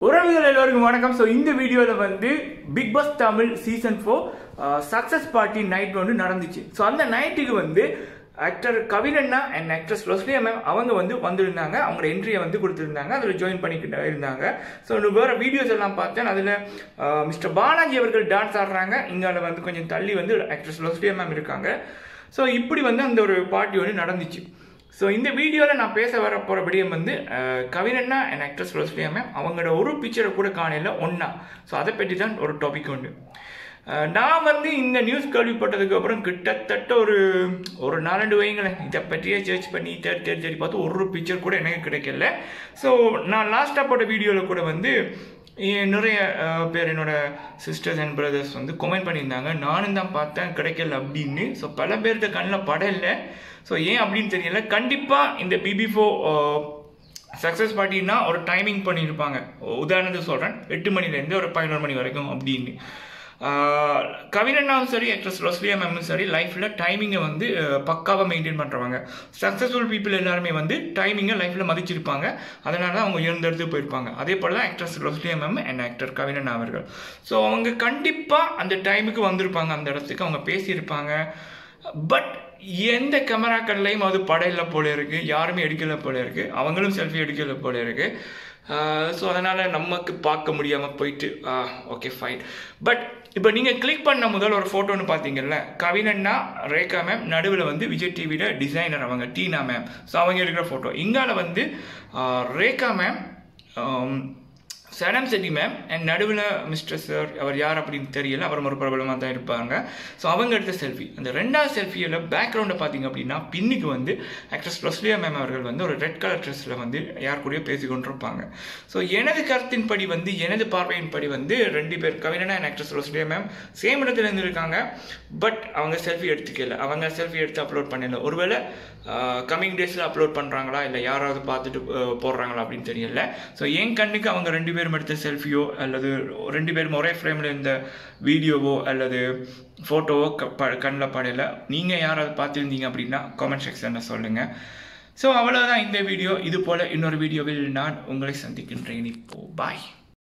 உறவுகள் எல்லோருக்கும் வணக்கம் ஸோ இந்த வீடியோவில் வந்து big boss Tamil season four success party night வந்து நடந்துச்சு ஸோ அந்த நைட்டுக்கு வந்து ஆக்டர் கவினண்ணா அண்ட் ஆக்ட்ரஸ் ரொஸ்லியா மேம் அவங்க வந்து வந்திருந்தாங்க அவங்களோட என்ட்ரியை வந்து கொடுத்துருந்தாங்க அதில் ஜாயின் பண்ணிக்கிட்டு இருந்தாங்க ஸோ வேறு வீடியோஸ் எல்லாம் பார்த்தேன் அதில் மிஸ்டர் பாலாஜி அவர்கள் டான்ஸ் ஆடுறாங்க இங்கால வந்து கொஞ்சம் தள்ளி வந்து ஆக்ட்ரஸ் ரொஸ்லியா மேம் இருக்காங்க ஸோ இப்படி வந்து அந்த ஒரு பார்ட்டி வந்து நடந்துச்சு ஸோ இந்த வீடியோவில் நான் பேச வர போகிற விடயம் வந்து அஹ், கவினண்ணா அண்ட் ஆக்ட்ரஸ் ரோஸ்லியா மேம் அவங்களோட ஒரு பிக்சரை கூட காணையில் ஒன்றா ஸோ அதை பற்றி தான் ஒரு டாபிக் உண்டு அஹ், நான் வந்து இந்த நியூஸ் கேள்விப்பட்டதுக்கு அப்புறம் கிட்டத்தட்ட ஒரு ஒரு நாலண்டு வைங்களேன் இதை பற்றியே சர்ச் பண்ணி தேடி தேடி தேடி பார்த்து ஒரு பிக்சர் கூட எனக்கு கிடைக்கல ஸோ நான் லாஸ்ட்டாக போட்ட வீடியோவில் கூட வந்து ஏ- நிறைய அஹ், பேர் என்னோட சிஸ்டர்ஸ் அண்ட் பிரதர்ஸ் வந்து கமெண்ட் பண்ணியிருந்தாங்க நானும் தான் பார்த்தேன் கிடைக்கல அப்படின்னு ஸோ பல பேர்கிட்ட கண்ணில் படல ஸோ ஏன் அப்படின்னு தெரியல கண்டிப்பாக இந்த பிபி ஃபோ சக்ஸஸ் பார்ட்டினா ஒரு டைமிங் பண்ணியிருப்பாங்க உதாரணத்துக்கு சொல்கிறேன் எட்டு மணிலேருந்து ஒரு பதினோரு மணி வரைக்கும் அப்படின்னு ஆஹ் கவினண்ணாவும் சரி ஆக்ட்ரஸ் ரொஸ்லியா மேமும் சரி லைஃப்பில் டைமிங்கை வந்து பக்காவாக மெயின்டைன் பண்ணுறவங்க சக்ஸஸ்ஃபுல் பீப்புள் எல்லாருமே வந்து டைமிங்கை லைஃப்பில் மதிச்சிருப்பாங்க அதனால தான் அவங்க உயர்ந்த இடத்துக்கு போயிருப்பாங்க அதே போல் தான் actress Losliya ma'am and actor கவினண்ணா அவர்கள் ஸோ அவங்க கண்டிப்பாக அந்த டைமுக்கு வந்திருப்பாங்க அந்த இடத்துக்கு அவங்க பேசியிருப்பாங்க பட் எந்த கேமராக்கள்லையும் அது படையில போல இருக்கு யாருமே எடுக்கல போல இருக்கு அவங்களும் செல்ஃபி எடுக்கல போல இருக்கு ஸோ அதனால நமக்கு பார்க்க முடியாம போயிட்டு ஓகே ஃபைன் பட் இப்போ நீங்கள் கிளிக் பண்ண முதல் ஒரு ஃபோட்டோன்னு பார்த்தீங்கல்ல கவினண்ணா ரேகா மேம் நடுவில் வந்து விஜய் டிவியில் டிசைனர் அவங்க டீனா மேம் ஸோ அவங்க இருக்கிற ஃபோட்டோ இங்கால வந்து ஆஹ், Rekha ma'am Sanam Shetty ma'am and நடுவில் மிஸ்டர் சார் அவர் யார் அப்படின்னு தெரியல அவர் ஒரு பிரபலமாக தான் இருப்பாங்க ஸோ அவங்க எடுத்த செல்ஃபி அந்த ரெண்டாவது செல்ஃபியில் பேக்ரவுண்டை பார்த்தீங்க அப்படின்னா பின்னுக்கு வந்து ஆக்ட்ரஸ் ரொஸ்லியா மேம் அவர்கள் வந்து ஒரு ரெட் கலர் ட்ரெஸ்ஸில் வந்து யார் கூடயோ பேசி கொண்டிருப்பாங்க ஸோ எனது கருத்தின்படி வந்து எனது பார்வையின்படி வந்து ரெண்டு பேர் கவினா and actress Losliya ma'am same இடத்துல இருந்து இருக்காங்க பட் அவங்க செல்ஃபி எடுத்துக்கல அவங்க செல்ஃபி எடுத்து அப்லோட் பண்ணல ஒருவேளை கம்மிங் டேஸில் அப்லோட் பண்ணுறாங்களா இல்லை யாராவது பார்த்துட்டு அஹ், போடுறாங்களா அப்படின்னு தெரியல ஸோ என் கண்ணுக்கு அவங்க ரெண்டு பேரும் எடுத்த செல்ஃபியோ அல்லது ரெண்டு பேரும் ஒரே ஃப்ரேமில் இருந்த வீடியோவோ அல்லது ஃபோட்டோவோ க ப கண்ணில் படையல நீங்கள் யாராவது பார்த்துருந்தீங்க அப்படின்னா காமெண்ட் செக்ஷனில் சொல்லுங்கள் ஸோ அவ்வளோதான் இந்த வீடியோ இது போல் இன்னொரு வீடியோவில் நான் உங்களை சந்திக்கின்றேன் இப்போ பாய்